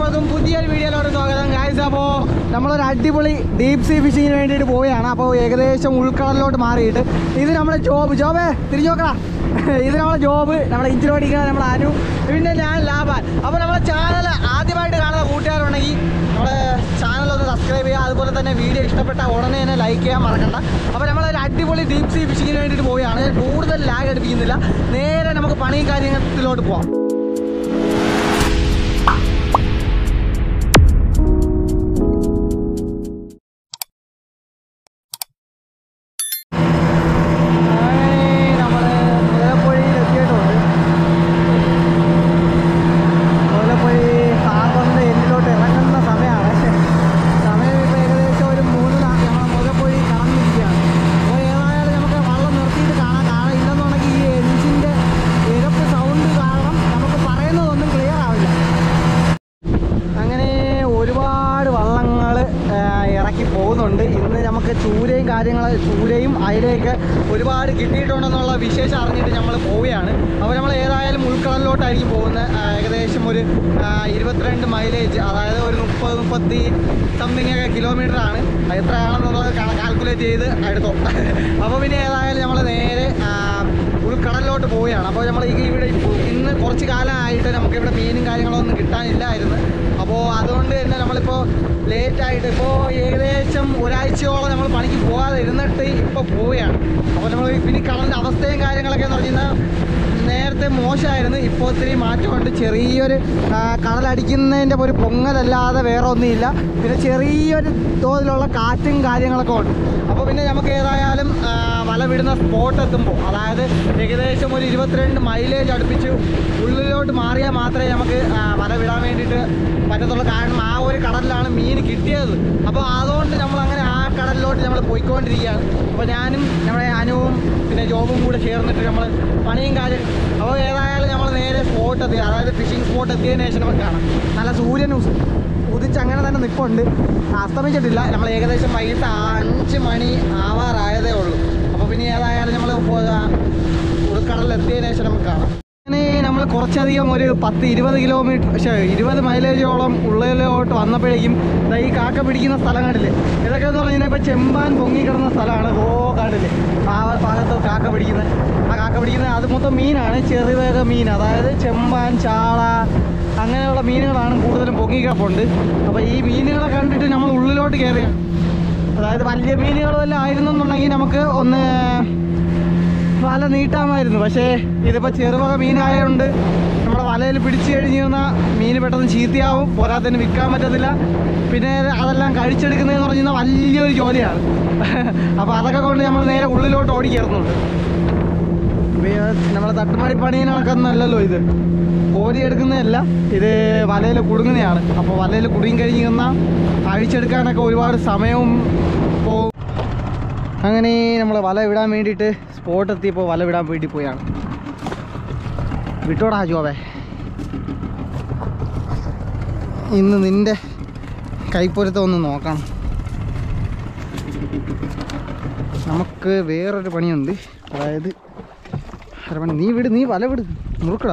എല്ലാവർക്കും പുതിയൊരു വീഡിയോയിലോട്ട് സ്വാഗതം ഗായ്സ് അപ്പോൾ നമ്മളൊരു അടിപൊളി ഡീപ് സീ ഫിഷിങ്ങിന് വേണ്ടിയിട്ട് പോവുകയാണ് അപ്പോൾ ഏകദേശം ഉൾക്കടലിലോട്ട് മാറിയിട്ട് ഇത് നമ്മുടെ ജോബ് ജോബേ തിരിഞ്ഞു നോക്കടാ ഇത് നമ്മളെ ജോബ് നമ്മുടെ ഇഞ്ചിന് പഠിക്കുന്ന നമ്മുടെ അനു പിന്നെ ഞാൻ ലാഭാൻ അപ്പോൾ നമ്മുടെ ചാനൽ ആദ്യമായിട്ട് കാണുന്ന കൂട്ടുകാരുണ്ടെങ്കിൽ നമ്മുടെ ചാനൽ ഒന്ന് സബ്സ്ക്രൈബ് ചെയ്യുക അതുപോലെ തന്നെ വീഡിയോ ഇഷ്ടപ്പെട്ട ഉടനെ തന്നെ ലൈക്ക് ചെയ്യാൻ മറക്കണ്ട അപ്പോൾ നമ്മളൊരു അടിപൊളി ഡീപ് സീ ഫിഷിങ്ങിന് വേണ്ടിയിട്ട് പോവുകയാണ് കൂടുതൽ ലാഗ് അടുപ്പിക്കുന്നില്ല നേരെ നമുക്ക് പണിയും കാര്യങ്ങളിലോട്ട് പോവാം അങ്ങനെ നമ്മള് മുതലപ്പൊഴിയിൽ എത്തിയിട്ടുണ്ട് മുതലപ്പൊഴി സാഗറിൻ്റെ എൻഡിലോട്ട് ഇറങ്ങുന്ന സമയമാണ് സമയം ഇപ്പോൾ ഏകദേശം ഒരു മൂന്നിലാണ് നമ്മൾ മുതലപ്പൊഴി കടന്നിരിക്കുകയാണ് അപ്പോൾ ഏതായാലും നമുക്ക് വള്ളം നിർത്തിയിട്ട് കാണാം കാണാൻ ഇല്ലെന്നുണ്ടെങ്കിൽ ഈ എഞ്ചിൻ്റെ ഇരപ്പ് സൗണ്ട് കാരണം നമുക്ക് പറയുന്നതൊന്നും ക്ലിയർ ആവില്ല അങ്ങനെ ഒരുപാട് വള്ളങ്ങൾ ഇറക്കി പോകുന്നുണ്ട് ഇന്ന് നമുക്ക് ചൂരയും കാര്യങ്ങൾ ചൂരയും അയിലയൊക്കെ ഒരുപാട് കിട്ടിയിട്ടുണ്ടെന്നുള്ള വിശേഷം അറിഞ്ഞിട്ട് നമ്മൾ പോവുകയാണ് അപ്പോൾ നമ്മൾ ഏതായാലും ഉൾക്കടലിലോട്ടായിരിക്കും പോകുന്നത് ആ, ഏകദേശം ഒരു ആ, ഇരുപത്തിരണ്ട് മൈലേജ് അതായത് ഒരു മുപ്പത് മുപ്പത്തി സംതിങ് ഒക്കെ കിലോമീറ്റർ ആണ് അത് എത്രയാണെന്നുള്ളത് കാൽക്കുലേറ്റ് ചെയ്ത് എടുത്തോ അപ്പോൾ പിന്നെ ഏതായാലും നമ്മൾ നേരെ ആ, ഉൾക്കടലിലോട്ട് പോവുകയാണ് അപ്പോൾ നമ്മൾ ഈ ഇവിടെ ഇപ്പോൾ ഇന്ന് കുറച്ച് കാലമായിട്ട് നമുക്ക് ഇവിടെ മീനും കാര്യങ്ങളൊന്നും കിട്ടാനില്ലായിരുന്നു അപ്പോൾ അതുകൊണ്ട് തന്നെ നമ്മളിപ്പോൾ ലേറ്റായിട്ട് ഇപ്പോൾ ഏകദേശം ഒരാഴ്ചയോളം നമ്മൾ പണിക്ക് പോകാതെ ഇരുന്നിട്ട് ഇപ്പോൾ പോവുകയാണ് അപ്പോൾ നമ്മൾ പിന്നെ കടലിൻ്റെ അവസ്ഥയും കാര്യങ്ങളൊക്കെ എന്ന് പറഞ്ഞാൽ നേരത്തെ മോശമായിരുന്നു ഇപ്പോൾ ഒത്തിരി മാറ്റമുണ്ട് ചെറിയൊരു ആ, കടലടിക്കുന്നതിൻ്റെ ഒരു പൊങ്ങലല്ലാതെ വേറെ ഒന്നുമില്ല പിന്നെ ചെറിയൊരു തോതിലുള്ള കാറ്റും കാര്യങ്ങളൊക്കെ ഉണ്ട് അപ്പോൾ പിന്നെ നമുക്ക് ഏതായാലും ആ, വല വിടുന്ന സ്പോട്ട് എത്തുമ്പോൾ അതായത് ഏകദേശം ഒരു ഇരുപത്തിരണ്ട് മൈലേജ് അടുപ്പിച്ച് ഉള്ളിലോട്ട് മാറിയാൽ മാത്രമേ നമുക്ക് ആ, വല വിടാൻ വേണ്ടിയിട്ട് പറ്റത്തുള്ളൂ കാരണം ആ ഒരു കടലിലാണ് മീൻ കിട്ടിയത് അപ്പോൾ അതുകൊണ്ട് നമ്മൾ അങ്ങനെ ആ കടലിലോട്ട് നമ്മൾ പോയിക്കൊണ്ടിരിക്കുകയാണ് അപ്പോൾ ഞാനും നമ്മുടെ അനുവും പിന്നെ ജോബും കൂടെ ചേർന്നിട്ട് നമ്മൾ പണിയും കാര്യം അപ്പോൾ ഏതായാലും നമ്മൾ നേരെ സ്പോട്ട് എത്തി അതായത് ഫിഷിംഗ് സ്പോട്ട് എത്തിയതിനു ശേഷം നമുക്ക് കാണാം നല്ല സൂര്യൻ ഉസ്- ഉദിച്ച് അങ്ങനെ തന്നെ നിൽപ്പുണ്ട് അസ്തമിച്ചിട്ടില്ല നമ്മൾ ഏകദേശം വൈകിട്ട് അഞ്ച് മണി ആവാറായതേ ഉള്ളൂ അപ്പോൾ പിന്നെ ഏതായാലും നമ്മൾ ഉൾക്കടലിൽ എത്തിയതിനു ശേഷം നമുക്ക് കാണാം അങ്ങനെ നമ്മൾ കുറച്ചധികം ഒരു പത്ത് ഇരുപത് കിലോമീറ്റർ പക്ഷേ ഇരുപത് മൈലേജോളം ഉള്ളിലോട്ട് വന്നപ്പോഴേക്കും ദാ ഈ കാക്ക പിടിക്കുന്ന സ്ഥലം കണ്ടില്ലേ ഇതൊക്കെ എന്ന് പറഞ്ഞു കഴിഞ്ഞാൽ ഇപ്പോൾ ചെമ്പാൻ പൊങ്ങിക്കിടന്ന സ്ഥലമാണ് ഓ കാടില്ലേ ആ ഭാഗത്ത് കാക്ക പിടിക്കുന്നത് ആ കാക്ക പിടിക്കുന്നത് അത് മൊത്തം മീനാണ് ചെറുവേഗ മീൻ അതായത് ചെമ്പാൻ ചാള അങ്ങനെയുള്ള മീനുകളാണ് കൂടുതലും പൊങ്ങിക്കിടപ്പുണ്ട് അപ്പോൾ ഈ മീനുകളെ കണ്ടിട്ട് നമ്മൾ ഉള്ളിലോട്ട് കയറിയാണ് അതായത് വലിയ മീനുകളും എല്ലാം ആയിരുന്നെന്നുണ്ടെങ്കിൽ നമുക്ക് ഒന്ന് വല നീട്ടാമായിരുന്നു പക്ഷേ ഇതിപ്പോൾ ചെറുവക മീനായതുകൊണ്ട് നമ്മുടെ വലയിൽ പിടിച്ചു കഴിഞ്ഞ് കഴിഞ്ഞാൽ മീൻ പെട്ടെന്ന് ചീത്തയാവും പോരാത്തതിന് വിൽക്കാൻ പറ്റത്തില്ല പിന്നെ അതെല്ലാം കഴിച്ചെടുക്കുന്നതെന്ന് പറഞ്ഞു കഴിഞ്ഞാൽ വലിയൊരു ജോലിയാണ് അപ്പോൾ അതൊക്കെ കൊണ്ട് നമ്മൾ നേരെ ഉള്ളിലോട്ട് ഓടിക്കയറുന്നുണ്ട് നമ്മളെ തട്ടുമടി പണിയിൽ കണക്കൊന്നല്ലല്ലോ ഇത് കോരി എടുക്കുന്നതല്ല ഇത് വലയിൽ കുടുങ്ങുന്നതാണ് അപ്പോൾ വലയിൽ കുടുങ്ങി കഴിഞ്ഞ് കഴിഞ്ഞാൽ അഴിച്ചെടുക്കാനൊക്കെ ഒരുപാട് സമയവും പോകും അങ്ങനെ നമ്മൾ വല വിടാൻ വേണ്ടിയിട്ട് സ്പോട്ട് എത്തിയപ്പോൾ വല വിടാൻ വേണ്ടി പോയാണ് വിട്ടോടാ ജോബേ ഇന്ന് നിൻ്റെ കൈപ്പൊരുത്തം ഒന്ന് നോക്കണം നമുക്ക് വേറൊരു പണിയുണ്ട് അതായത് അരമണി നീ വിട് നീ വല വിട് മുറുക്കടാ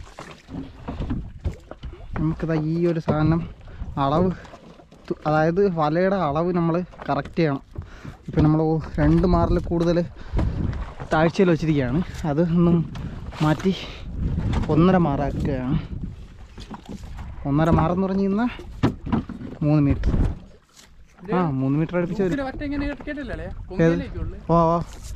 നമുക്കിതാ ഈ ഒരു സാധനം അളവ് തു- അതായത് വലയുടെ അളവ് നമ്മൾ കറക്റ്റ് ചെയ്യണം ഇപ്പം നമ്മൾ രണ്ട് മാറിൽ കൂടുതൽ താഴ്ചയിൽ വെച്ചിരിക്കുകയാണ് അത് ഒന്നും മാറ്റി ഒന്നര മാറാക്കുകയാണ് ഒന്നര മാറെന്ന് പറഞ്ഞു കഴിഞ്ഞാൽ മൂന്ന് മീറ്റർ ആ മൂന്ന് മീറ്റർ അടുപ്പിച്ച് വരും വറ്റ ഇങ്ങനെ കേട്ടില്ലല്ലേ ഏത്? പൊങ്ങിയിലേക്കുള്ളു ഓ ഓ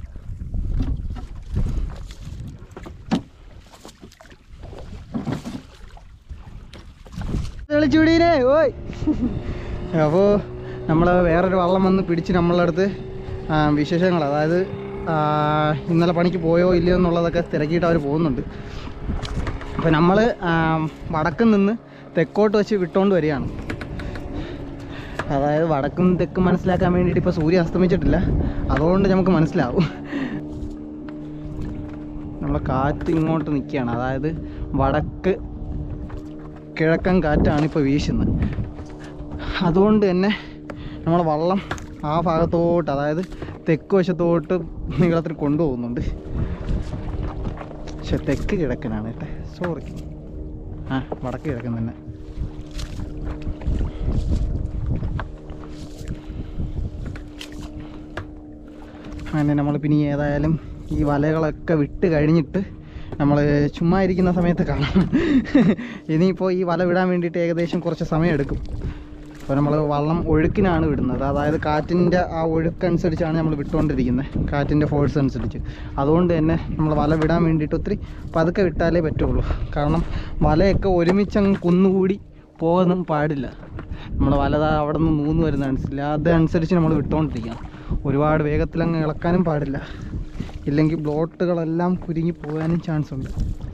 തെളിച്ചുടീനെ ഓയ് അപ്പോൾ നമ്മൾ വേറൊരു വള്ളം വന്ന് പിടിച്ച് നമ്മളെ അടുത്ത് ആ, വിശേഷങ്ങൾ അതായത് ആ, ഇന്നലെ പണിക്ക് പോയോ ഇല്ലയോ എന്നുള്ളതൊക്കെ തിരക്കിയിട്ട് അവർ പോകുന്നുണ്ട് അപ്പോൾ നമ്മൾ വടക്കിൽ നിന്ന് തെക്കോട്ട് വെച്ച് വിട്ടുകൊണ്ട് വരികയാണ് അതായത് വടക്കും തെക്കും മനസ്സിലാക്കാൻ വേണ്ടിയിട്ട് ഇപ്പോൾ സൂര്യൻ അസ്തമിച്ചിട്ടില്ല അതുകൊണ്ട് നമുക്ക് മനസ്സിലാവും നമ്മളെ കാറ്റ് ഇങ്ങോട്ട് നിൽക്കുകയാണ് അതായത് വടക്ക് കിഴക്കൻ കാറ്റാണ് ഇപ്പോൾ വീശുന്നത് അതുകൊണ്ട് തന്നെ നമ്മളെ വള്ളം ആ ഭാഗത്തോട്ട് അതായത് തെക്ക് വശത്തോട്ട് നീളത്തിൽ കൊണ്ടുപോകുന്നുണ്ട് പക്ഷെ തെക്ക് കിഴക്കനാണ് കേട്ടെ സോറി ആ വടക്ക് കിഴക്കൻ തന്നെ അങ്ങനെ നമ്മൾ പിന്നെ ഏതായാലും ഈ വലകളൊക്കെ വിട്ട് കഴിഞ്ഞിട്ട് നമ്മൾ ചുമ്മാ ഇരിക്കുന്ന സമയത്ത് കാണാം ഇനിയിപ്പോൾ ഈ വല വിടാൻ വേണ്ടിയിട്ട് ഏകദേശം കുറച്ച് സമയം എടുക്കും അപ്പോൾ നമ്മൾ വള്ളം ഒഴുക്കിനാണ് വിടുന്നത് അതായത് കാറ്റിൻ്റെ ആ ഒഴുക്കനുസരിച്ചാണ് നമ്മൾ വിട്ടുകൊണ്ടിരിക്കുന്നത് കാറ്റിൻ്റെ ഫോഴ്സ് അനുസരിച്ച് അതുകൊണ്ട് തന്നെ നമ്മൾ വല വിടാൻ വേണ്ടിയിട്ട് ഒത്തിരി പതുക്കെ വിട്ടാലേ പറ്റുള്ളൂ കാരണം വലയൊക്കെ ഒരുമിച്ചങ്ങ് കുന്നുകൂടി പോകാനും പാടില്ല നമ്മൾ വല ദാ അവിടെ നിന്ന് മൂന്ന് വരുന്ന അനുസരിച്ചില്ല അതനുസരിച്ച് നമ്മൾ വിട്ടുകൊണ്ടിരിക്കണം ഒരുപാട് വേഗത്തിലങ്ങ് ഇളക്കാനും പാടില്ല ഇല്ലെങ്കിൽ ബ്ലോട്ടുകളെല്ലാം കുരുങ്ങി പോകാനും ചാൻസ് ഉണ്ട്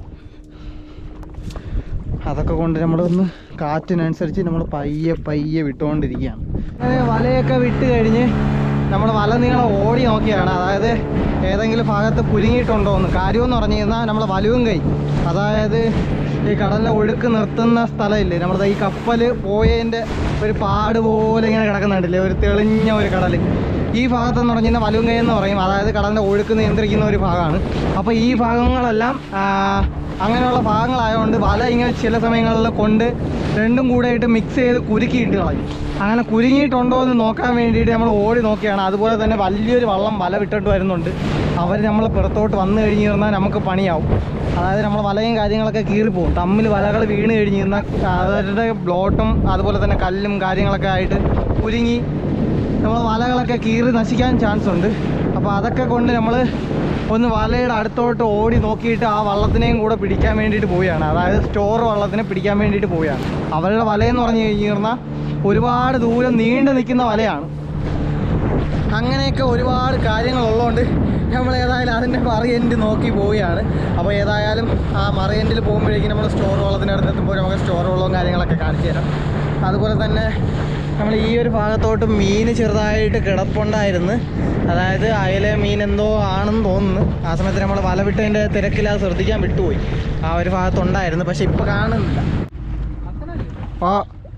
അതൊക്കെ കൊണ്ട് നമ്മളൊന്ന് കാറ്റിനനുസരിച്ച് നമ്മൾ പയ്യെ പയ്യെ വിട്ടുകൊണ്ടിരിക്കുകയാണ് അങ്ങനെ വലയൊക്കെ വിട്ട് കഴിഞ്ഞ് നമ്മൾ വല നീളം ഓടി നോക്കിയാണ് അതായത് ഏതെങ്കിലും ഭാഗത്ത് കുരുങ്ങിയിട്ടുണ്ടോ എന്ന് കാര്യമെന്ന് പറഞ്ഞു കഴിഞ്ഞാൽ നമ്മൾ വലുവും കൈ അതായത് ഈ കടലിലെ ഒഴുക്ക് നിർത്തുന്ന സ്ഥലമില്ലേ നമ്മുടെ ഈ കപ്പൽ പോയതിൻ്റെ ഒരു പാട് പോലെ ഇങ്ങനെ കിടക്കുന്നുണ്ടല്ലേ ഒരു തെളിഞ്ഞ ഒരു കടൽ ഈ ഭാഗത്തെന്ന് പറഞ്ഞു കഴിഞ്ഞാൽ വലുവും കൈ എന്ന് പറയും അതായത് കടലിൻ്റെ ഒഴുക്ക് നിയന്ത്രിക്കുന്ന ഒരു ഭാഗമാണ് അപ്പോൾ ഈ ഭാഗങ്ങളെല്ലാം ആ, അങ്ങനെയുള്ള ഭാഗങ്ങളായതുകൊണ്ട് വല ഇങ്ങനെ ചില സമയങ്ങളിൽ കൊണ്ട് രണ്ടും കൂടെ ആയിട്ട് മിക്സ് ചെയ്ത് കുരുക്കിയിട്ട് കളയും അങ്ങനെ കുരുങ്ങിയിട്ടുണ്ടോ എന്ന് നോക്കാൻ വേണ്ടിയിട്ട് നമ്മൾ ഓടി നോക്കിയാണ് അതുപോലെ തന്നെ വലിയൊരു വള്ളം വല വിട്ടിട്ട് വരുന്നുണ്ട് അവർ നമ്മൾ പുറത്തോട്ട് വന്നു കഴിഞ്ഞ് കഴിഞ്ഞാൽ നമുക്ക് പണിയാവും അതായത് നമ്മൾ വലയും കാര്യങ്ങളൊക്കെ കീറിപ്പോവും തമ്മിൽ വലകൾ വീണ് കഴിഞ്ഞ് കഴിഞ്ഞാൽ അവരുടെ ബ്ലോട്ടും അതുപോലെ തന്നെ കല്ലും കാര്യങ്ങളൊക്കെ ആയിട്ട് കുരുങ്ങി നമ്മൾ വലകളൊക്കെ കീറി നശിക്കാൻ ചാൻസ് ഉണ്ട് അപ്പോൾ അതൊക്കെ കൊണ്ട് നമ്മൾ ഒന്ന് വലയുടെ അടുത്തോട്ട് ഓടി നോക്കിയിട്ട് ആ വള്ളത്തിനെയും കൂടെ പിടിക്കാൻ വേണ്ടിയിട്ട് പോവുകയാണ് അതായത് സ്റ്റോർ വള്ളത്തിനെ പിടിക്കാൻ വേണ്ടിയിട്ട് പോവുകയാണ് അവരുടെ വലയെന്ന് പറഞ്ഞു കഴിഞ്ഞ് കഴിഞ്ഞാൽ ഒരുപാട് ദൂരം നീണ്ടു നിൽക്കുന്ന വലയാണ് അങ്ങനെയൊക്കെ ഒരുപാട് കാര്യങ്ങളുള്ളതുകൊണ്ട് നമ്മൾ ഏതായാലും അതിൻ്റെ മറിയൻറ്റ് നോക്കി പോവുകയാണ് അപ്പോൾ ഏതായാലും ആ മറിയൻറ്റിൽ പോകുമ്പോഴേക്കും നമ്മൾ സ്റ്റോർ വള്ളത്തിൻ്റെ അടുത്ത് എത്തുമ്പോൾ നമുക്ക് സ്റ്റോർ വള്ളവും കാര്യങ്ങളൊക്കെ കാണിച്ചു തരാം അതുപോലെ തന്നെ നമ്മൾ ഈ ഒരു ഭാഗത്തോട്ട് മീൻ ചെറുതായിട്ട് കിടപ്പുണ്ടായിരുന്നു അതായത് അയലെ മീൻ എന്തോ ആണെന്ന് തോന്നുന്നു ആ സമയത്ത് നമ്മൾ വല വിട്ടതിൻ്റെ തിരക്കിൽ അത് ശ്രദ്ധിക്കാൻ വിട്ടുപോയി ആ ഒരു ഭാഗത്തുണ്ടായിരുന്നു പക്ഷെ ഇപ്പോൾ കാണുന്നില്ല ആ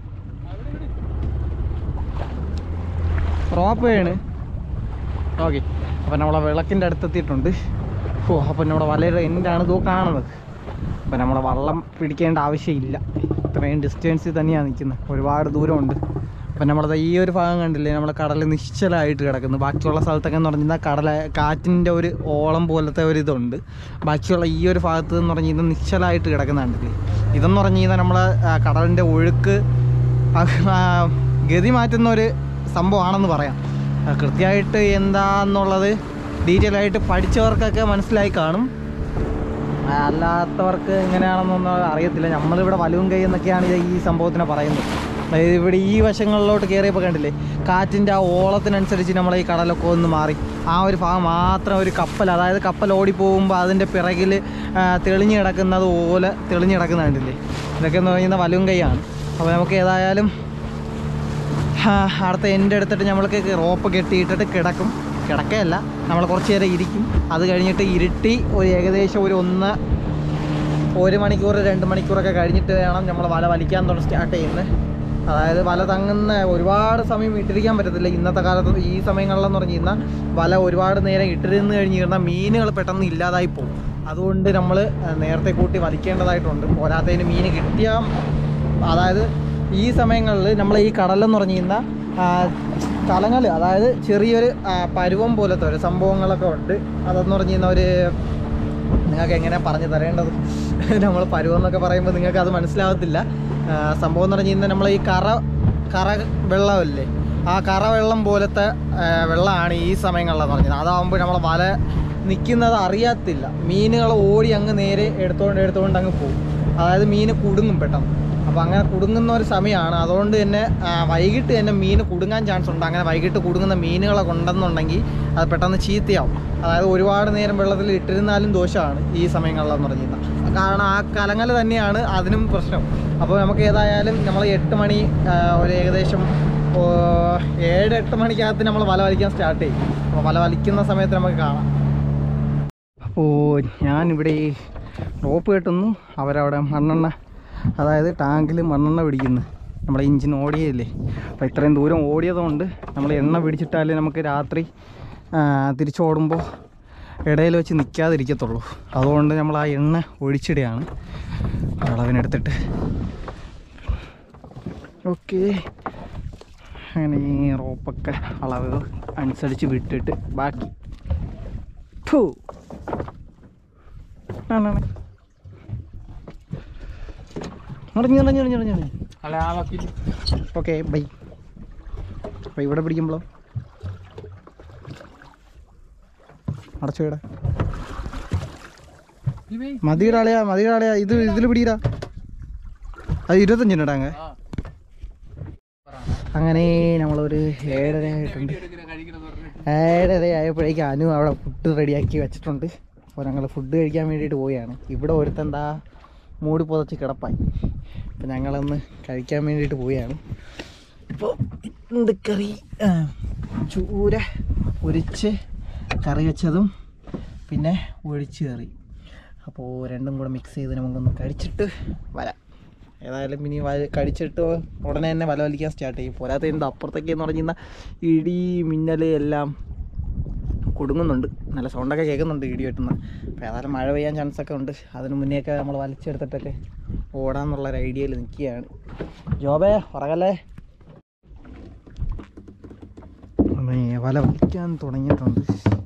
റോപ്പ് വീണ് ഓക്കെ അപ്പം നമ്മളെ വിളക്കിൻ്റെ അടുത്തെത്തിയിട്ടുണ്ട് ഓ അപ്പം നമ്മുടെ വലയുടെ എൻഡാണ് ഇതോ കാണുന്നത് അപ്പം നമ്മളെ വള്ളം പിടിക്കേണ്ട ആവശ്യമില്ല ഇത്രയും ഡിസ്റ്റൻസിൽ തന്നെയാണ് നിൽക്കുന്നത് ഒരുപാട് ദൂരമുണ്ട് അപ്പം നമ്മളത് ഈ ഒരു ഭാഗം കണ്ടില്ലേ നമ്മളെ കടൽ നിശ്ചലമായിട്ട് കിടക്കുന്നു ബാക്കിയുള്ള സ്ഥലത്തൊക്കെ എന്ന് പറഞ്ഞാൽ കടല കാറ്റിൻ്റെ ഒരു ഓളം പോലത്തെ ഒരു ഇതുണ്ട് ബാക്കിയുള്ള ഈ ഒരു ഭാഗത്ത് എന്ന് പറഞ്ഞാൽ ഇത് നിശ്ചലമായിട്ട് കിടക്കുന്നുണ്ടല്ലേ ഇതെന്ന് പറഞ്ഞു കഴിഞ്ഞാൽ നമ്മളെ ആ, കടലിൻ്റെ ഒഴുക്ക് ആ, ഗതി മാറ്റുന്ന ഒരു സംഭവമാണെന്ന് പറയാം ആ, കൃത്യമായിട്ട് എന്താന്നുള്ളത് ഡീറ്റെയിൽ ആയിട്ട് പഠിച്ചവർക്കൊക്കെ മനസ്സിലായി കാണും ആ, അല്ലാത്തവർക്ക് എങ്ങനെയാണെന്നൊന്നും അറിയത്തില്ല നമ്മളിവിടെ വലുവും കൈ എന്നൊക്കെയാണ് ഇത് ഈ സംഭവത്തിനെ പറയുന്നത് അതായത് ഇവിടെ ഈ വശങ്ങളിലോട്ട് കയറിയപ്പോൾ കണ്ടില്ലേ കാറ്റിൻ്റെ ആ ഓളത്തിനനുസരിച്ച് നമ്മൾ ഈ കടലൊക്കെ ഒന്ന് മാറി ആ ഒരു ഭാഗം മാത്രം ഒരു കപ്പൽ അതായത് കപ്പൽ ഓടിപ്പോകുമ്പോൾ അതിൻ്റെ പിറകിൽ തെളിഞ്ഞ് കിടക്കുന്നത് പോലെ തെളിഞ്ഞ് കിടക്കുന്നത് കണ്ടില്ലേ ഇതൊക്കെ എന്ന് പറയുന്നത് വലുവും കൈയാണ് അപ്പോൾ നമുക്ക് ഏതായാലും ആ, അടുത്ത എൻ്റെ എടുത്തിട്ട് നമ്മൾക്ക് റോപ്പ് കെട്ടിയിട്ടിട്ട് കിടക്കും കിടക്കയല്ല നമ്മൾ കുറച്ച് നേരം ഇരിക്കും അത് കഴിഞ്ഞിട്ട് ഇരുട്ടി ഒരു ഏകദേശം ഒരു ഒന്ന് ഒരു മണിക്കൂർ രണ്ട് മണിക്കൂറൊക്കെ കഴിഞ്ഞിട്ട് വേണം നമ്മൾ വല വലിക്കാൻ തുടങ്ങി സ്റ്റാർട്ട് ചെയ്യുന്നത് അതായത് വല തങ്ങുന്ന ഒരുപാട് സമയം ഇട്ടിരിക്കാൻ പറ്റത്തില്ല ഇന്നത്തെ കാലത്ത് ഈ സമയങ്ങളിലെന്ന് പറഞ്ഞു കഴിഞ്ഞാൽ വല ഒരുപാട് നേരം ഇട്ടിരുന്ന് കഴിഞ്ഞ് കഴിഞ്ഞാൽ മീനുകൾ പെട്ടെന്ന് ഇല്ലാതായി പോകും അതുകൊണ്ട് നമ്മൾ നേരത്തെ കൂട്ടി വലിക്കേണ്ടതായിട്ടുണ്ട് പോരാത്തതിന് മീൻ കിട്ടിയാൽ അതായത് ഈ സമയങ്ങളിൽ നമ്മൾ ഈ കടലെന്ന് പറഞ്ഞു കഴിഞ്ഞാൽ കലങ്ങൾ അതായത് ചെറിയൊരു ആ, പരുവം പോലത്തെ ഒരു സംഭവങ്ങളൊക്കെ ഉണ്ട് അതെന്ന് പറഞ്ഞു കഴിഞ്ഞാൽ ഒരു നിങ്ങൾക്ക് എങ്ങനെ പറഞ്ഞു തരേണ്ടത് നമ്മൾ പരുവം എന്നൊക്കെ പറയുമ്പോൾ നിങ്ങൾക്ക് അത് മനസ്സിലാവത്തില്ല ആ, സംഭവം എന്ന് പറഞ്ഞു കഴിഞ്ഞാൽ നമ്മൾ ഈ കറ കറ വെള്ളമല്ലേ ആ കറ വെള്ളം പോലത്തെ ആ, വെള്ളമാണ് ഈ സമയങ്ങളിലെന്ന് പറഞ്ഞത് അതാവുമ്പോൾ നമ്മൾ വല നിൽക്കുന്നത് അറിയത്തില്ല മീനുകൾ ഓടി അങ്ങ് നേരെ എടുത്തുകൊണ്ട് എടുത്തുകൊണ്ട് അങ്ങ് പോകും അതായത് മീൻ കുടുങ്ങും പെട്ടെന്ന് അപ്പോൾ അങ്ങനെ കുടുങ്ങുന്ന ഒരു സമയമാണ് അതുകൊണ്ട് തന്നെ ആ, വൈകിട്ട് തന്നെ മീൻ കുടുങ്ങാൻ ചാൻസ് ഉണ്ട് അങ്ങനെ വൈകിട്ട് കുടുങ്ങുന്ന മീനുകളൊക്കെ ഉണ്ടെന്നുണ്ടെങ്കിൽ അത് പെട്ടെന്ന് ചീത്തയാവും അതായത് ഒരുപാട് നേരം വെള്ളത്തിൽ ഇട്ടിരുന്നാലും ദോഷമാണ് ഈ സമയങ്ങളിലെന്ന് പറഞ്ഞു കഴിഞ്ഞാൽ കാരണം ആ കലങ്ങൽ തന്നെയാണ് അതിനും പ്രശ്നം അപ്പോൾ നമുക്ക് ഏതായാലും നമ്മൾ എട്ട് മണി ആ, ഒരു ഏകദേശം ഓ, ഏഴ് എട്ട് മണിക്കകത്ത് നമ്മൾ വല വലിക്കാൻ സ്റ്റാർട്ട് ചെയ്യും അപ്പോൾ വല വലിക്കുന്ന സമയത്ത് നമുക്ക് കാണാം അപ്പോൾ ഞാനിവിടെ ഈ റോപ്പ് കെട്ടുന്നു അവരവിടെ മണ്ണെണ്ണ അതായത് ടാങ്കിൽ മണ്ണെണ്ണ പിടിക്കുന്നു നമ്മുടെ ഇഞ്ചിൻ ഓടിയല്ലേ അപ്പോൾ ഇത്രയും ദൂരം ഓടിയതുകൊണ്ട് നമ്മൾ എണ്ണ പിടിച്ചിട്ടാലേ നമുക്ക് രാത്രി ആ, തിരിച്ചോടുമ്പോൾ ഇടയിൽ വെച്ച് നിൽക്കാതിരിക്കത്തുള്ളൂ അതുകൊണ്ട് നമ്മൾ ആ എണ്ണ ഒഴിച്ചിടുകയാണ് അളവിനെടുത്തിട്ട് ഓക്കെ അങ്ങനെ ഈ റോപ്പൊക്കെ അളവ് അനുസരിച്ച് വിട്ടിട്ട് ബാക്കി ഫു. ആണാണ്. ഇറങ്ങി ഇറങ്ങി ഇറങ്ങി ഇറങ്ങി ഇറങ്ങി അല്ല ആ വക്കീൽ ഓക്കെ ബൈ അപ്പോൾ ഇവിടെ പിടിക്കുമ്പോഴോ അടച്ചു ഇവിടെ മതിയുടെ ആളെയാ മതിയുടെ ആളെയാ ഇത് ഇതിൽ പിടിയിടാ അത് ഇരുപത്തഞ്ചിന് ഇടാങ്ങ അങ്ങനെ നമ്മളൊരു ഏഴര ആയിട്ടുണ്ട് ഏഴര ആയപ്പോഴേക്കും അനു അവിടെ ഫുഡ് റെഡിയാക്കി വെച്ചിട്ടുണ്ട് അപ്പോൾ ഞങ്ങൾ ഫുഡ് കഴിക്കാൻ വേണ്ടിയിട്ട് പോവുകയാണ് ഇവിടെ ഒരുത്തെന്താ മൂടി പുതച്ച് കിടപ്പായി അപ്പോൾ ഞങ്ങളൊന്ന് കഴിക്കാൻ വേണ്ടിയിട്ട് പോവുകയാണ് ഇപ്പോൾ എന്ത് കറി ആ, ചൂര പൊരിച്ച് കറി വെച്ചതും പിന്നെ ഒഴിച്ച് കറി അപ്പോൾ രണ്ടും കൂടെ മിക്സ് ചെയ്ത് നമുക്കൊന്ന് കഴിച്ചിട്ട് വരാം ഏതായാലും ഇനി വ കഴിച്ചിട്ട് ഉടനെ തന്നെ വല വലിക്കാൻ സ്റ്റാർട്ട് ചെയ്യും പോരാത്ത എന്താ അപ്പുറത്തേക്ക് എന്ന് പറഞ്ഞാൽ ഇടി മിന്നൽ എല്ലാം കൊടുങ്ങുന്നുണ്ട് നല്ല സൗണ്ടൊക്കെ കേൾക്കുന്നുണ്ട് ഇടി വെട്ടുന്ന അപ്പോൾ ഏതായാലും മഴ പെയ്യാൻ ചാൻസ് ഒക്കെ ഉണ്ട് അതിന് മുന്നേയൊക്കെ നമ്മൾ വലിച്ചെടുത്തിട്ടൊക്കെ ഓടാന്നുള്ള ഒരു ഐഡിയയിൽ നിൽക്കുകയാണ് ജോബേ ഉറകല്ലേ അമ്മേ, വല വലിക്കാൻ തുടങ്ങിയിട്ടുണ്ട്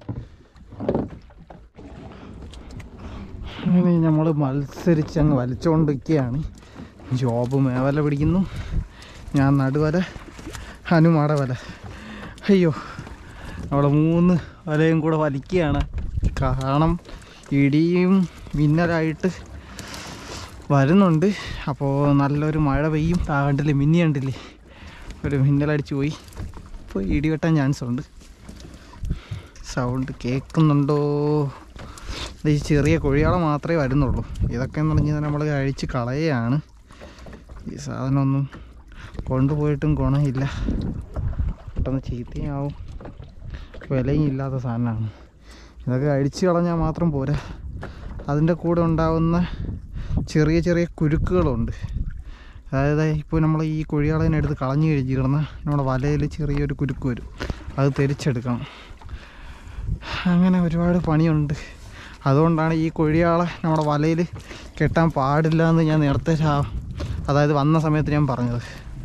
അങ്ങനെ നമ്മൾ മത്സരിച്ച് അങ്ങ് വലിച്ചുകൊണ്ടിരിക്കുകയാണ് ജോബ് മേവല പിടിക്കുന്നു ഞാൻ നടുവല ഹനുമാട വല അയ്യോ അവിടെ മൂന്ന് വലയും കൂടെ വലിക്കുകയാണ് കാരണം ഇടിയും മിന്നലായിട്ട് വരുന്നുണ്ട് അപ്പോൾ നല്ലൊരു മഴ പെയ്യും ആ കണ്ടില്ലേ മിന്നി കണ്ടില്ലേ ഒരു മിന്നലടിച്ച് പോയി ഇപ്പോൾ ഇടി വെട്ടാൻ ചാൻസ് ഉണ്ട് സൗണ്ട് കേൾക്കുന്നുണ്ടോ ഇത് ഈ ചെറിയ കുഴിയാള മാത്രമേ വരുന്നുള്ളൂ ഇതൊക്കെ എന്ന് പറഞ്ഞാൽ നമ്മൾ കഴിച്ച് കളയുകയാണ് ഈ സാധനമൊന്നും കൊണ്ടുപോയിട്ടും ഗുണമില്ല പെട്ടെന്ന് ചീത്തയാവും വിലയും ഇല്ലാത്ത സാധനമാണ് ഇതൊക്കെ അഴിച്ചു കളഞ്ഞാൽ മാത്രം പോരാ അതിൻ്റെ കൂടെ ഉണ്ടാവുന്ന ചെറിയ ചെറിയ കുരുക്കുകളുണ്ട് അതായത് ഇപ്പോൾ നമ്മൾ ഈ കുഴിയാളനെ എടുത്ത് കളഞ്ഞു കഴിഞ്ഞ് കിടന്നാൽ നമ്മുടെ വലയിൽ ചെറിയൊരു കുരുക്ക് വരും അത് തെരിച്ചെടുക്കണം അങ്ങനെ ഒരുപാട് പണിയുണ്ട് അതുകൊണ്ടാണ് ഈ കൊഴിയാളെ നമ്മുടെ വലയിൽ കെട്ടാൻ പാടില്ല എന്ന് ഞാൻ നേരത്തെ ശാ- അതായത് വന്ന സമയത്ത് ഞാൻ പറഞ്ഞത്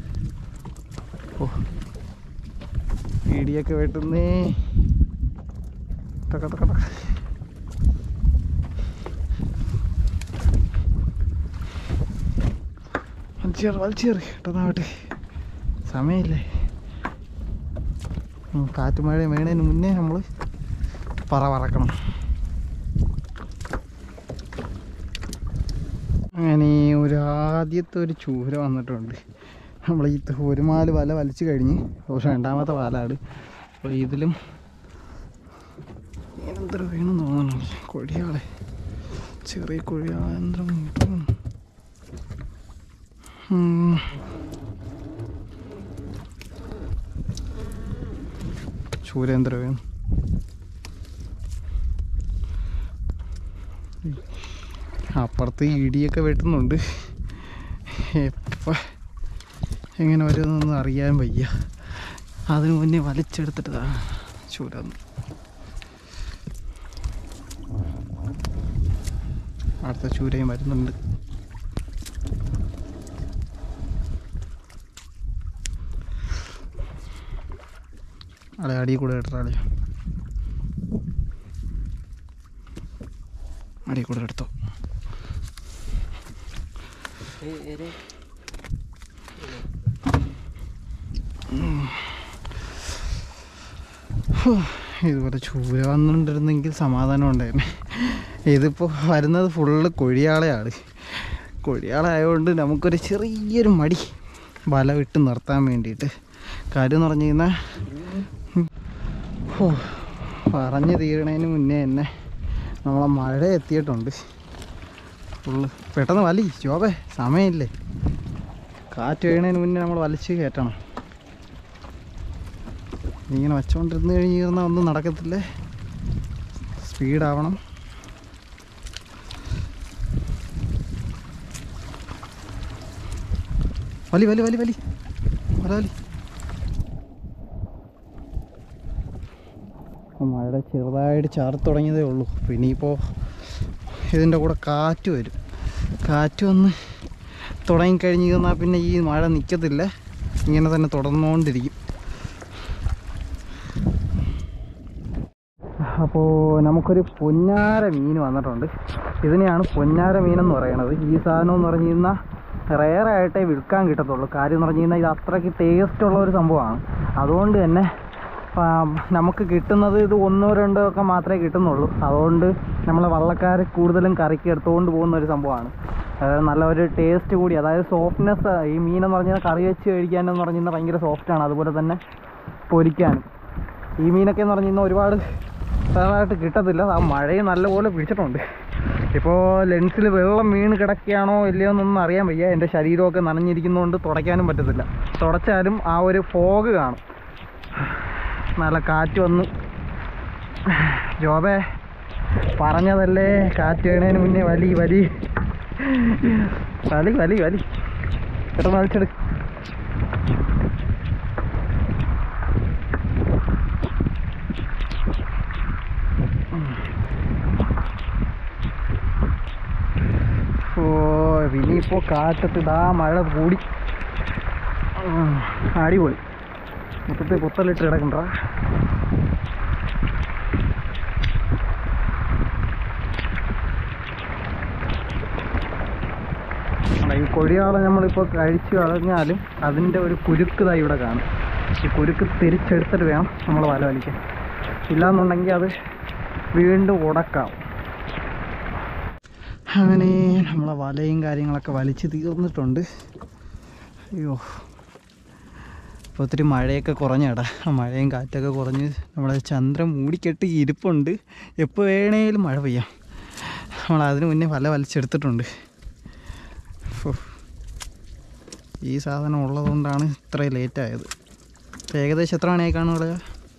ഓ ഇടിയൊക്കെ വെട്ടുന്നേ ടക ടക ടക. വലിച്ചേറ് വലിച്ചേറ് കേട്ടതാവട്ടെ സമയമില്ലേ ഉം, കാറ്റും മഴയും വീണതിന് മുന്നേ നമ്മൾ പറ പറക്കണം അങ്ങനെ ഒരു ആദ്യത്തെ ഒരു ചൂര വന്നിട്ടുണ്ട് നമ്മൾ ഈ ഒരു മാല് വല വലിച്ചു കഴിഞ്ഞ് പക്ഷെ രണ്ടാമത്തെ പാലാണ് അപ്പോൾ ഇതിലും എന്ത്ര വേണം തോന്നണം കൊടിയാളെ ചെറിയ കൊടിയാളെന്തരം കിട്ടും ഉം. ചൂരേന്ദ്ര വേണം അപ്പുറത്ത് ഇടിയൊക്കെ വെട്ടുന്നുണ്ട് എപ്പോൾ എങ്ങനെ വരുമെന്നൊന്നും അറിയാൻ വയ്യ അതിന് മുന്നേ വലിച്ചെടുത്തിട്ടതാ ചൂരന്ന് അടുത്ത ചൂരയും വരുന്നുണ്ട് അളെ അടി കൂടെ എടുത്ത അളി അടി കൂടെ എടുത്തോ ഹോ, ഇതുപോലെ ചൂര വന്നിട്ടുണ്ടെങ്കിൽ സമാധാനം ഉണ്ടായിരുന്നു ഇതിപ്പോൾ വരുന്നത് ഫുള്ള് കൊഴിയാളയാണ് കൊഴിയാളായതുകൊണ്ട് നമുക്കൊരു ചെറിയൊരു മടി വല വിട്ട് നിർത്താൻ വേണ്ടിയിട്ട് കാര്യം എന്ന് പറഞ്ഞു കഴിഞ്ഞാൽ ഹോ, പറഞ്ഞു തീരണതിന് മുന്നേ തന്നെ നമ്മളെ മഴ എത്തിയിട്ടുണ്ട് ഫുള്ള് പെട്ടെന്ന് വലി ശോഭേ സമയമില്ലേ കാറ്റ് വീണതിന് മുന്നേ നമ്മൾ വലിച്ച് കയറ്റണം നീ ഇങ്ങനെ വച്ചുകൊണ്ടിരുന്ന് കഴിഞ്ഞിരുന്നാൽ ഒന്നും നടക്കത്തില്ലേ സ്പീഡാവണം വലി വലി വലി വലി വല വലി മഴ ചെറുതായിട്ട് ചാർത്ത് തുടങ്ങിയതേ ഉള്ളൂ പിന്നെ ഇനിയിപ്പോൾ ഇതിൻ്റെ കൂടെ കാറ്റ് വരും കാറ്റ് വന്ന് തുടങ്ങിക്കഴിഞ്ഞ് കഴിഞ്ഞാൽ പിന്നെ ഈ മഴ നിൽക്കത്തില്ല ഇങ്ങനെ തന്നെ തുടർന്നുകൊണ്ടിരിക്കും അപ്പോൾ നമുക്കൊരു പൊന്നാര മീൻ വന്നിട്ടുണ്ട് ഇതിനെയാണ് പൊന്നാര മീനെന്ന് പറയുന്നത് ഈ സാധനം എന്ന് പറഞ്ഞു കഴിഞ്ഞാൽ റെയറായിട്ടേ വിൽക്കാൻ കിട്ടത്തുള്ളൂ കാര്യം എന്ന് പറഞ്ഞു കഴിഞ്ഞാൽ ഇത് അത്രയ്ക്ക് ടേസ്റ്റ് ഉള്ള ഒരു സംഭവമാണ് അതുകൊണ്ട് തന്നെ ആ, നമുക്ക് കിട്ടുന്നത് ഇത് ഒന്നോ രണ്ടോ ഒക്കെ മാത്രമേ കിട്ടുന്നുള്ളൂ അതുകൊണ്ട് നമ്മളെ വള്ളക്കാർ കൂടുതലും കറിക്ക് എടുത്തുകൊണ്ട് പോകുന്ന ഒരു സംഭവമാണ് അതായത് നല്ല ഒരു ടേസ്റ്റ് കൂടി അതായത് സോഫ്റ്റ്നെസ് ഈ മീനെന്ന് പറഞ്ഞാൽ കറി വെച്ച് കഴിക്കാനെന്ന് പറഞ്ഞു കഴിഞ്ഞാൽ ഭയങ്കര സോഫ്റ്റാണ് അതുപോലെ തന്നെ പൊരിക്കാനും ഈ മീനൊക്കെ എന്ന് പറഞ്ഞു കഴിഞ്ഞാൽ ഒരുപാട് വേറായിട്ട് കിട്ടത്തില്ല ആ മഴയും നല്ലപോലെ പിടിച്ചിട്ടുണ്ട് ഇപ്പോൾ ലെൻസിൽ വെള്ളം വീണ് കിടക്കുകയാണോ ഇല്ലയോ എന്നൊന്നും അറിയാൻ വയ്യ എൻ്റെ ശരീരമൊക്കെ നനഞ്ഞിരിക്കുന്നതുകൊണ്ട് തുടയ്ക്കാനും പറ്റത്തില്ല തുടച്ചാലും ആ ഒരു ഫോഗ് കാണും നല്ല കാറ്റ് വന്നു ജോബേ പറഞ്ഞതല്ലേ കാറ്റ് വീണതിന് മുന്നേ വലി വലി വലി വലി വലി പെട്ടെന്ന് വലിച്ചെടു ഓ ഇനിയിപ്പോൾ കാറ്റത്ത് ഇതാ മഴ കൂടി ഉം, അടിപൊളി മൊത്തത്തിൽ പുത്തലിട്ട് കിടക്കണ്ട ഈ കൊടിയാളെ നമ്മളിപ്പോൾ കഴിച്ചു കളഞ്ഞാലും അതിൻ്റെ ഒരു കുരുക്ക് ദാ ഇവിടെ കാണും ഈ കുരുക്ക് തിരിച്ചെടുത്തിട്ട് വേണം നമ്മൾ വല വലിക്കാൻ ഇല്ലാന്നുണ്ടെങ്കിൽ അത് വീണ്ടും ഉടക്കാം അങ്ങനെ നമ്മളെ വലയും കാര്യങ്ങളൊക്കെ വലിച്ച് തീർന്നിട്ടുണ്ട് അയ്യോ ഇപ്പോൾ ഒത്തിരി മഴയൊക്കെ കുറഞ്ഞേടാ ആ മഴയും കാറ്റൊക്കെ കുറഞ്ഞ് നമ്മളെ ചന്ദ്രൻ മൂടിക്കെട്ടി ഇരിപ്പുണ്ട് എപ്പോൾ വേണേലും മഴ പെയ്യാം നമ്മൾ അതിന് മുന്നേ വല വലിച്ചെടുത്തിട്ടുണ്ട് ഫോ. ഈ സാധനം ഉള്ളതുകൊണ്ടാണ് ഇത്രയും ലേറ്റായത് ഏകദേശം എത്ര മണിയായി കാണും ഇവിടെ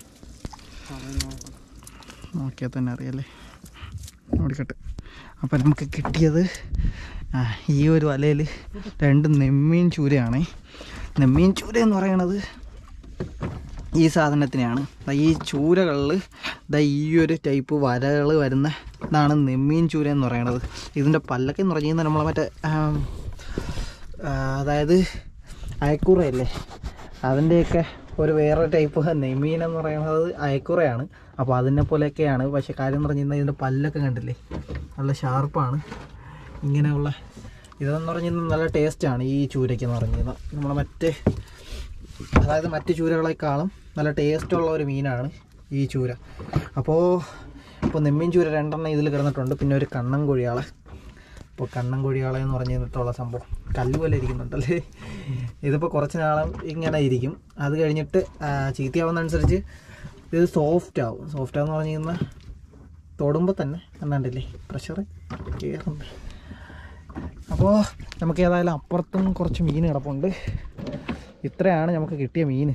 നോക്കിയാൽ തന്നെ അറിയാലേ ഓടിക്കട്ടെ അപ്പം നമുക്ക് കിട്ടിയത് ആ, ഈ ഒരു വലയിൽ രണ്ട് നെമ്മീൻ ചൂരയാണ് നെമ്മീൻ ചൂര എന്ന് പറയണത് ഈ സാധനത്തിനെയാണ് ദാ ഈ ചൂരകളിൽ ദാ ഈ ഒരു ടൈപ്പ് വരകൾ വരുന്ന ഇതാണ് നെമ്മീൻ ചൂര എന്ന് പറയണത് ഇതിൻ്റെ പല്ലൊക്കെ എന്ന് പറഞ്ഞു കഴിഞ്ഞാൽ നമ്മളെ മറ്റേ ആം, ആ, അതായത് അയക്കൂറയല്ലേ അതിൻ്റെയൊക്കെ ഒരു വേറെ ടൈപ്പ് നെയ്മീൻ എന്ന് പറയുന്നത് അയക്കുറയാണ് അപ്പോൾ അതിനെ പോലെയൊക്കെയാണ് പക്ഷേ കാര്യം എന്ന് പറഞ്ഞു കഴിഞ്ഞാൽ ഇതിൻ്റെ പല്ലൊക്കെ കണ്ടില്ലേ നല്ല ഷാർപ്പാണ് ഇങ്ങനെയുള്ള ഇതെന്ന് പറഞ്ഞു കഴിഞ്ഞാൽ നല്ല ടേസ്റ്റാണ് ഈ ചൂരയ്ക്ക് എന്ന് പറഞ്ഞു കഴിഞ്ഞാൽ നമ്മളെ മറ്റേ അതായത് മറ്റ് ചൂരകളെക്കാളും നല്ല ടേസ്റ്റുള്ള ഒരു മീനാണ് ഈ ചൂര അപ്പോൾ ഇപ്പോൾ നെമ്മീൻ ചൂര രണ്ടെണ്ണം ഇതിൽ കിടന്നിട്ടുണ്ട് പിന്നെ ഒരു കണ്ണൻ കൊഴിയാളെ ഇപ്പോൾ കണ്ണൻ കൊഴിയാളെ എന്ന് പറഞ്ഞു കഴിഞ്ഞിട്ടുള്ള സംഭവം കല്ല് പോലെ ഇരിക്കുന്നുണ്ടല്ലേ ഇതിപ്പോൾ കുറച്ച് നാളം ഇങ്ങനെ ഇരിക്കും അത് കഴിഞ്ഞിട്ട് ആ, ചീത്തയാവുന്നതനുസരിച്ച് ഇത് സോഫ്റ്റ് ആവും സോഫ്റ്റ് ആവെന്ന് പറഞ്ഞു കഴിഞ്ഞാൽ തൊടുമ്പോൾ തന്നെ കണ്ടാണ്ടില്ലേ പ്രഷർ കയറുന്നുണ്ട് അപ്പോൾ നമുക്ക് ഏതായാലും അപ്പുറത്തും കുറച്ച് മീൻ കിടപ്പുണ്ട് ഇത്രയാണ് നമുക്ക് കിട്ടിയ മീൻ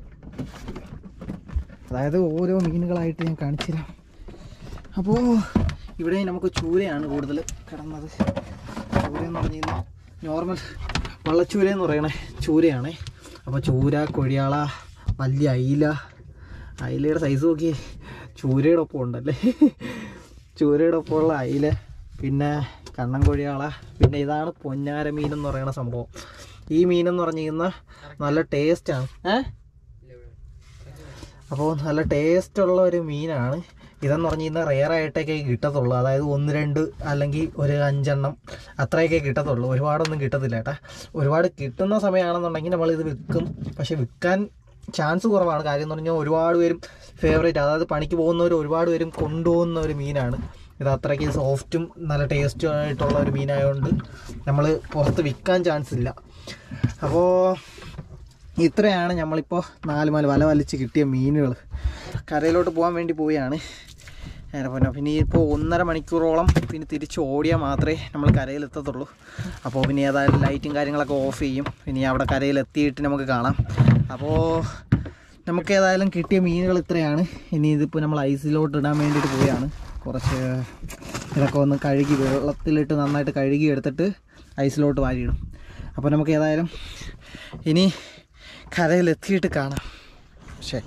അതായത് ഓരോ മീനുകളായിട്ട് ഞാൻ കാണിച്ചു തരാം അപ്പോൾ ഇവിടെ നമുക്ക് ചൂരയാണ് കൂടുതൽ കിടന്നത് ചൂര എന്ന് പറഞ്ഞു കഴിഞ്ഞാൽ നോർമൽ വള്ളച്ചൂര എന്ന് പറയണേ ചൂരയാണേ അപ്പോൾ ചൂര കൊഴിയാള വലിയ അയില അയിലയുടെ സൈസ് നോക്കി ചൂരയുടെ ഒപ്പം ഉണ്ടല്ലേ ചൂരയുടെ ഒപ്പമുള്ള അയില പിന്നെ കണ്ണൻ കൊഴിയാള പിന്നെ ഇതാണ് പൊന്നാര മീൻ എന്ന് പറയുന്ന സംഭവം ഈ മീനെന്ന് പറഞ്ഞു കഴിഞ്ഞാൽ നല്ല ടേസ്റ്റാണ് ഏഹ് അപ്പോൾ നല്ല ടേസ്റ്റുള്ള ഒരു മീനാണ് ഇതെന്ന് പറഞ്ഞു കഴിഞ്ഞാൽ റെയർ ആയിട്ടൊക്കെ കിട്ടത്തുള്ളൂ അതായത് ഒന്ന് രണ്ട് അല്ലെങ്കിൽ ഒരു അഞ്ചെണ്ണം അത്രയൊക്കെ കിട്ടത്തുള്ളൂ ഒരുപാടൊന്നും കിട്ടത്തില്ല ഏട്ടാ ഒരുപാട് കിട്ടുന്ന സമയമാണെന്നുണ്ടെങ്കിൽ നമ്മളിത് വിൽക്കും പക്ഷെ വിൽക്കാൻ ചാൻസ് കുറവാണ് കാര്യം എന്ന് പറഞ്ഞാൽ ഒരുപാട് പേരും ഫേവറേറ്റ് അതായത് പണിക്ക് പോകുന്നവർ ഒരുപാട് പേരും കൊണ്ടുപോകുന്ന ഒരു മീനാണ് ഇത് അത്രയ്ക്ക് സോഫ്റ്റും നല്ല ടേസ്റ്റും ആയിട്ടുള്ള ഒരു മീനായതുകൊണ്ട് നമ്മൾ പുറത്ത് വിൽക്കാൻ ചാൻസ് ഇല്ല അപ്പോൾ ഇത്രയാണ് നമ്മളിപ്പോൾ നാല് മല വല വലിച്ച് കിട്ടിയ മീനുകൾ കരയിലോട്ട് പോകാൻ വേണ്ടി പോവുകയാണ് നേരെ പൊന്നോ പിന്നെ ഇപ്പോൾ ഒന്നര മണിക്കൂറോളം പിന്നെ തിരിച്ച് ഓടിയാൽ മാത്രമേ നമ്മൾ കരയിലെത്തത്തുള്ളൂ അപ്പോൾ പിന്നെ ഏതായാലും ലൈറ്റും കാര്യങ്ങളൊക്കെ ഓഫ് ചെയ്യും പിന്നെ അവിടെ കരയിലെത്തിയിട്ട് നമുക്ക് കാണാം അപ്പോൾ നമുക്ക് ഏതായാലും കിട്ടിയ മീനുകൾ ഇത്രയാണ് ഇനി ഇതിപ്പോൾ നമ്മൾ ഐസിലോട്ട് ഇടാൻ വേണ്ടിയിട്ട് പോവുകയാണ് കുറച്ച് ഇതൊക്കെ ഒന്ന് കഴുകി വെള്ളത്തിലിട്ട് നന്നായിട്ട് കഴുകി എടുത്തിട്ട് ഐസിലോട്ട് വാരിയിടും അപ്പോൾ നമുക്ക് ഏതായാലും ഇനി കരയിലെത്തിയിട്ട് കാണാം പക്ഷേ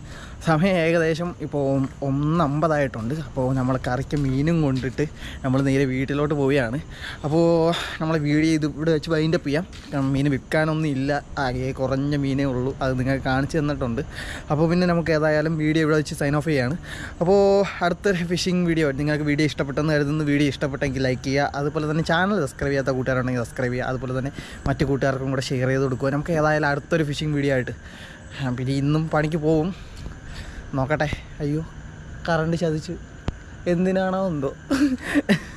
സമയം ഏകദേശം ഇപ്പോൾ ഒന്നമ്പതായിട്ടുണ്ട് അപ്പോൾ നമ്മൾ കറിക്ക് മീനും കൊണ്ടിട്ട് നമ്മൾ നേരെ വീട്ടിലോട്ട് പോവുകയാണ് അപ്പോൾ നമ്മൾ വീഡിയോ ഇത് ഇവിടെ വെച്ച് വൈൻഡപ്പ് ചെയ്യാം കാരണം മീൻ വിൽക്കാനൊന്നും ഇല്ല ആകെ കുറഞ്ഞ മീനേ ഉള്ളൂ അത് നിങ്ങൾക്ക് കാണിച്ചു തന്നിട്ടുണ്ട് അപ്പോൾ പിന്നെ നമുക്ക് ഏതായാലും വീഡിയോ ഇവിടെ വെച്ച് സൈൻ ഓഫ് ചെയ്യാണ് അപ്പോൾ അടുത്തൊരു ഫിഷിംഗ് വീഡിയോ നിങ്ങൾക്ക് വീഡിയോ ഇഷ്ടപ്പെട്ടെന്ന് കരുതുന്നു വീഡിയോ ഇഷ്ടപ്പെട്ടെങ്കിൽ ലൈക്ക് ചെയ്യുക അതുപോലെ തന്നെ ചാനൽ സബ്സ്ക്രൈബ് ചെയ്യാത്ത കൂട്ടുകാരുണ്ടെങ്കിൽ സബ്സ്ക്രൈബ് ചെയ്യുക അതുപോലെ തന്നെ മറ്റു കൂട്ടുകാർക്കും കൂടെ ഷെയർ ചെയ്ത് കൊടുക്കുക നമുക്ക് ഏതായാലും അടുത്തൊരു ഫിഷിംഗ് വീഡിയോ ആയിട്ട് ആ, പിന്നെ ഇന്നും പണിക്ക് പോവും നോക്കട്ടെ അയ്യോ കറണ്ട് ചതിച്ചു എന്തിനാണോ എന്തോ